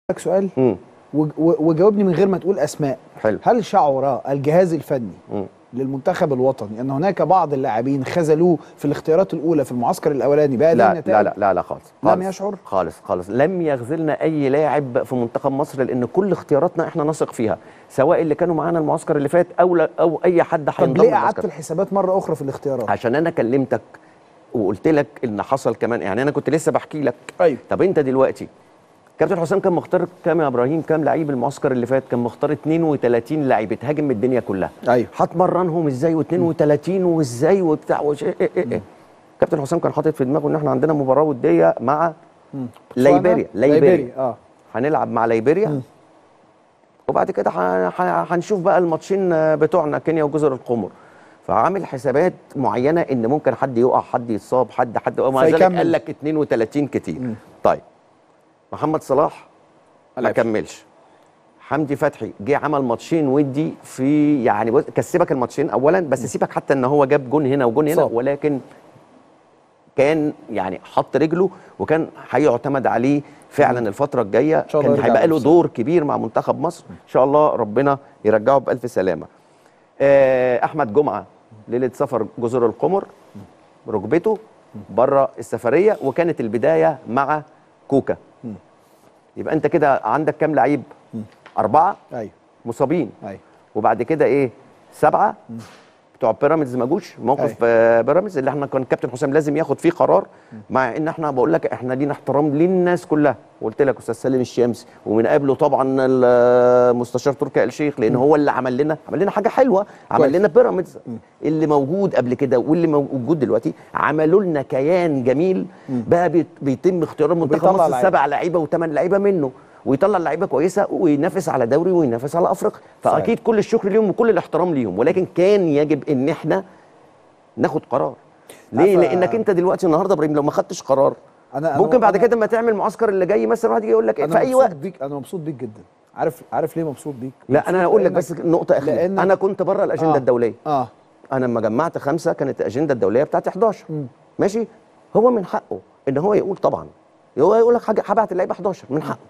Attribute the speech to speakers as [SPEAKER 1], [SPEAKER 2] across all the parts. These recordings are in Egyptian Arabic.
[SPEAKER 1] لك سؤال
[SPEAKER 2] مم.
[SPEAKER 1] وج- و- وجاوبني من غير ما تقول اسماء
[SPEAKER 2] حلو
[SPEAKER 1] هل شعر الجهاز الفني
[SPEAKER 2] مم.
[SPEAKER 1] للمنتخب الوطني ان هناك بعض اللاعبين خذلوه في الاختيارات الاولى في المعسكر الاولاني بهذه
[SPEAKER 2] لا
[SPEAKER 1] النتائج
[SPEAKER 2] لا لا لا لا خالص
[SPEAKER 1] لم
[SPEAKER 2] خالص.
[SPEAKER 1] يشعر؟
[SPEAKER 2] خالص خالص لم يخذلنا اي لاعب في منتخب مصر لان كل اختياراتنا احنا نثق فيها سواء اللي كانوا معانا المعسكر اللي فات او لا او اي حد
[SPEAKER 1] طب
[SPEAKER 2] هينضم
[SPEAKER 1] ليه قعدت
[SPEAKER 2] المعسكر
[SPEAKER 1] الحسابات مره اخرى في الاختيارات
[SPEAKER 2] عشان انا كلمتك وقلت لك ان حصل كمان يعني انا كنت لسه بحكي لك
[SPEAKER 1] ايوه
[SPEAKER 2] طب انت دلوقتي كابتن حسام كان مختار كام يا ابراهيم كام لعيب المعسكر اللي فات كان مختار 32 لعيب اتهاجم الدنيا كلها
[SPEAKER 1] ايوه
[SPEAKER 2] هتمرنهم ازاي و32 وازاي وبتاع وش إيه إيه إيه. كابتن حسام كان حاطط في دماغه ان احنا عندنا مباراه وديه مع ليبيريا
[SPEAKER 1] ليبيريا اه
[SPEAKER 2] هنلعب مع ليبيريا
[SPEAKER 1] مم.
[SPEAKER 2] وبعد كده ح- ح- هنشوف بقى الماتشين بتوعنا كينيا وجزر القمر فعامل حسابات معينه ان ممكن حد يقع حد يتصاب حد حد ومع ذلك
[SPEAKER 1] فيكمل.
[SPEAKER 2] قال لك 32 كتير
[SPEAKER 1] مم.
[SPEAKER 2] طيب محمد صلاح ما
[SPEAKER 1] لعبش.
[SPEAKER 2] كملش حمدي فتحي جه عمل ماتشين ودي في يعني بص- كسبك الماتشين اولا بس سيبك حتى ان هو جاب جون هنا وجون هنا
[SPEAKER 1] صاب.
[SPEAKER 2] ولكن كان يعني حط رجله وكان هيعتمد عليه فعلا الفتره الجايه
[SPEAKER 1] شاء الله
[SPEAKER 2] كان
[SPEAKER 1] يرجع
[SPEAKER 2] هيبقى له
[SPEAKER 1] بنفسه.
[SPEAKER 2] دور كبير مع منتخب مصر ان شاء الله ربنا يرجعه بالف سلامه آه، احمد جمعه ليله سفر جزر القمر ركبته بره السفريه وكانت البدايه مع كوكا يبقى انت كده عندك كام لعيب اربعه
[SPEAKER 1] ايوه
[SPEAKER 2] مصابين
[SPEAKER 1] ايوه
[SPEAKER 2] وبعد كده ايه سبعه بتوع بيراميدز ما جوش موقف آه، بيراميدز اللي احنا كان كابتن حسام لازم ياخد فيه قرار مع ان احنا بقول لك احنا لينا احترام للناس كلها وقلت لك استاذ سالم الشامسي ومن قبله طبعا المستشار تركي آل الشيخ لان هو اللي عمل لنا عمل لنا حاجه حلوه عمل
[SPEAKER 1] كويس.
[SPEAKER 2] لنا بيراميدز اللي موجود قبل كده واللي موجود دلوقتي عملوا لنا كيان جميل بقى بيت- بيتم اختيار منتخب
[SPEAKER 1] وبيطلع
[SPEAKER 2] مصر
[SPEAKER 1] لعيبة.
[SPEAKER 2] سبع لعيبه وثمان لعيبه منه ويطلع لعيبه كويسه وينافس على دوري وينافس على افريقيا
[SPEAKER 1] صحيح.
[SPEAKER 2] فاكيد كل الشكر ليهم وكل الاحترام ليهم ولكن كان يجب ان احنا ناخد قرار ليه
[SPEAKER 1] عارفة-
[SPEAKER 2] لانك انت دلوقتي النهارده ابراهيم لو ما خدتش قرار
[SPEAKER 1] انا
[SPEAKER 2] ممكن بعد
[SPEAKER 1] أنا-
[SPEAKER 2] كده ما تعمل المعسكر اللي جاي مثلا واحد يجي يقول لك
[SPEAKER 1] انا
[SPEAKER 2] في اي
[SPEAKER 1] مبسوط
[SPEAKER 2] وقت
[SPEAKER 1] بيك انا مبسوط بيك جدا عارف عارف ليه مبسوط بيك
[SPEAKER 2] لا انا هقول لك بس
[SPEAKER 1] لأنك-
[SPEAKER 2] نقطه اخيره
[SPEAKER 1] لأنك-
[SPEAKER 2] انا كنت بره الاجنده
[SPEAKER 1] آه.
[SPEAKER 2] الدوليه
[SPEAKER 1] اه
[SPEAKER 2] انا لما جمعت خمسه كانت الاجنده الدوليه بتاعتي 11
[SPEAKER 1] مم.
[SPEAKER 2] ماشي هو من حقه ان هو يقول طبعا هو يقول لك حاجه هبعت اللعيبه 11 من حقه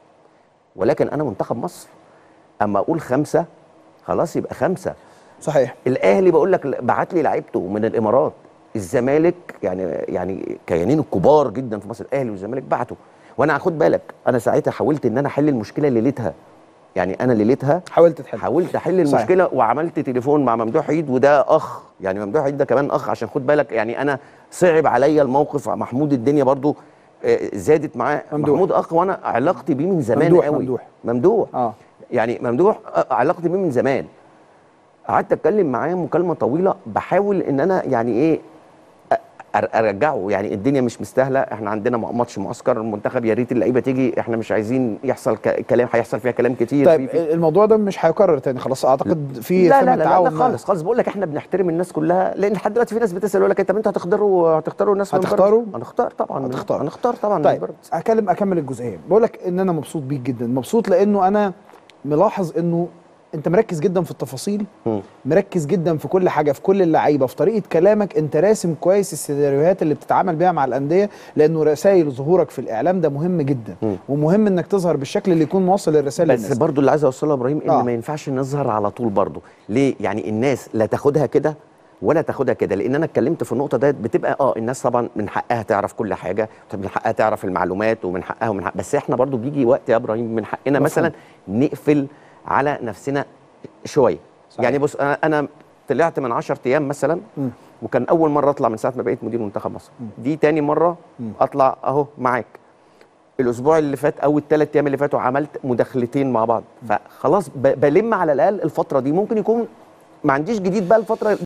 [SPEAKER 2] ولكن انا منتخب مصر اما اقول خمسه خلاص يبقى خمسه
[SPEAKER 1] صحيح
[SPEAKER 2] الاهلي بقول لك بعت لي لعيبته من الامارات الزمالك يعني يعني كيانين الكبار جدا في مصر الاهلي والزمالك بعتوا وانا خد بالك انا ساعتها حاولت ان انا احل المشكله ليلتها يعني انا ليلتها
[SPEAKER 1] حاولت تحل
[SPEAKER 2] حاولت احل
[SPEAKER 1] صحيح.
[SPEAKER 2] المشكله وعملت تليفون مع ممدوح عيد وده اخ يعني ممدوح عيد ده كمان اخ عشان خد بالك يعني انا صعب عليا الموقف محمود الدنيا برضو آه، زادت معاه
[SPEAKER 1] ممدوح.
[SPEAKER 2] محمود اخ وانا علاقتي بيه من زمان
[SPEAKER 1] ممدوح،
[SPEAKER 2] قوي
[SPEAKER 1] ممدوح.
[SPEAKER 2] ممدوح
[SPEAKER 1] اه
[SPEAKER 2] يعني ممدوح آه، علاقتي بيه من زمان قعدت اتكلم معاه مكالمه طويله بحاول ان انا يعني ايه أ- أر- ارجعه يعني الدنيا مش مستاهله احنا عندنا م- ماتش معسكر المنتخب يا ريت اللعيبه تيجي احنا مش عايزين يحصل ك- كلام هيحصل فيها كلام كتير
[SPEAKER 1] طيب
[SPEAKER 2] في- في
[SPEAKER 1] الموضوع ده مش هيكرر تاني خلاص اعتقد في
[SPEAKER 2] لا
[SPEAKER 1] تم
[SPEAKER 2] لا لا, لا,
[SPEAKER 1] التعاون
[SPEAKER 2] لا
[SPEAKER 1] مع-
[SPEAKER 2] خالص خالص بقول لك احنا بنحترم الناس كلها لان لحد دلوقتي في ناس بتسال يقول لك طب انتوا هتختاروا هتختاروا الناس من
[SPEAKER 1] هتختاروا؟
[SPEAKER 2] بيراميدز؟ هنختار طبعا
[SPEAKER 1] هتختار.
[SPEAKER 2] هنختار طبعا من
[SPEAKER 1] طيب
[SPEAKER 2] بيراميدز.
[SPEAKER 1] اكلم اكمل الجزئيه بقول لك ان انا مبسوط بيك جدا مبسوط لانه انا ملاحظ انه انت مركز جدا في التفاصيل
[SPEAKER 2] مم.
[SPEAKER 1] مركز جدا في كل حاجه في كل اللعيبه في طريقه كلامك انت راسم كويس السيناريوهات اللي بتتعامل بيها مع الانديه لانه رسائل ظهورك في الاعلام ده مهم جدا
[SPEAKER 2] مم.
[SPEAKER 1] ومهم انك تظهر بالشكل اللي يكون موصل الرساله
[SPEAKER 2] بس
[SPEAKER 1] للناس
[SPEAKER 2] برضو اللي عايز اوصله يا ابراهيم ان
[SPEAKER 1] آه.
[SPEAKER 2] ما ينفعش نظهر على طول برضو ليه يعني الناس لا تاخدها كده ولا تاخدها كده لان انا اتكلمت في النقطه ديت بتبقى اه الناس طبعا من حقها تعرف كل حاجه طب من حقها تعرف المعلومات ومن حقها ومن حق بس احنا برضو بيجي وقت يا ابراهيم من حقنا
[SPEAKER 1] مفهوم.
[SPEAKER 2] مثلا نقفل على نفسنا شويه
[SPEAKER 1] صحيح.
[SPEAKER 2] يعني بص انا انا طلعت من 10 ايام مثلا
[SPEAKER 1] مم.
[SPEAKER 2] وكان اول مره اطلع من ساعه ما بقيت مدير منتخب مصر دي تاني مره اطلع اهو معاك الاسبوع اللي فات او الثلاث ايام اللي فاتوا عملت مداخلتين مع بعض فخلاص ب- بلم على الاقل الفتره دي ممكن يكون ما عنديش جديد بقى الفتره